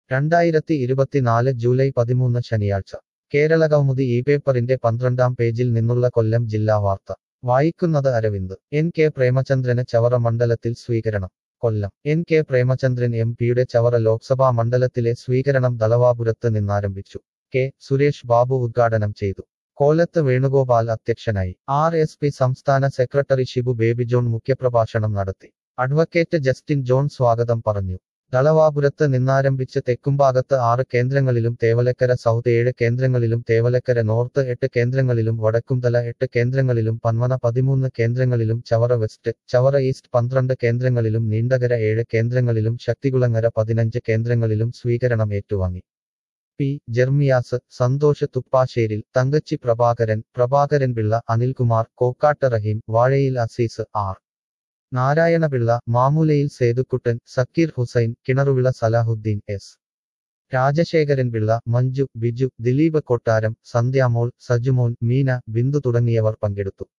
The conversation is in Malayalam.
രണ്ടായിരത്തി ഇരുപത്തിനാല് ജൂലൈ പതിമൂന്ന് ശനിയാഴ്ച കേരള കൗമുദി ഈ പേപ്പറിന്റെ പന്ത്രണ്ടാം പേജിൽ നിന്നുള്ള കൊല്ലം ജില്ലാ വാർത്ത വായിക്കുന്നത് അരവിന്ദ് എൻ കെ പ്രേമചന്ദ്രന് ചവറ മണ്ഡലത്തിൽ സ്വീകരണം Kollam N K Premachandran M പിയുടെ ചവറ ലോക്സഭാ മണ്ഡലത്തിലെ സ്വീകരണം ദളവാപുരത്ത് നിന്നാരംഭിച്ചു കെ സുരേഷ് ബാബു ഉദ്ഘാടനം ചെയ്തു കോലത്ത് വേണുഗോപാൽ അധ്യക്ഷനായി ആർ എസ് പി സംസ്ഥാന സെക്രട്ടറി ഷിബു ബേബി ജോൺ മുഖ്യപ്രഭാഷണം നടത്തി അഡ്വക്കേറ്റ് ജസ്റ്റിൻ ജോൺ സ്വാഗതം പറഞ്ഞു ദളവാപുരത്ത് നിന്നാരംഭിച്ച് തെക്കുംഭാഗത്ത് ആറ് കേന്ദ്രങ്ങളിലും തേവലക്കര സൗത്ത് ഏഴ് കേന്ദ്രങ്ങളിലും തേവലക്കര നോർത്ത് എട്ട് കേന്ദ്രങ്ങളിലും വടക്കുംതല എട്ട് കേന്ദ്രങ്ങളിലും പന്മന പതിമൂന്ന് കേന്ദ്രങ്ങളിലും ചവറ വെസ്റ്റ് ചവറ ഈസ്റ്റ് പന്ത്രണ്ട് കേന്ദ്രങ്ങളിലും നീണ്ടകര ഏഴ് കേന്ദ്രങ്ങളിലും ശക്തികുളങ്ങര പതിനഞ്ച് കേന്ദ്രങ്ങളിലും സ്വീകരണം ഏറ്റുവാങ്ങി P Jermias Santhosh Thuppasseril Thankachi Prabhakaran Prabhakaran Pillai Anilkumar Kokkattu Raheem Vazhayil Azeez R Narayanapillai Mamoolayil Sethukuttan Sakir Hussain Kinaruvila Salahuddin S Rajasekharan Pillai Manju Biju Dileep Kottaram Sandhyamol Sajumon Meena Bindu തുടങ്ങിയവർ പങ്കെടുത്തു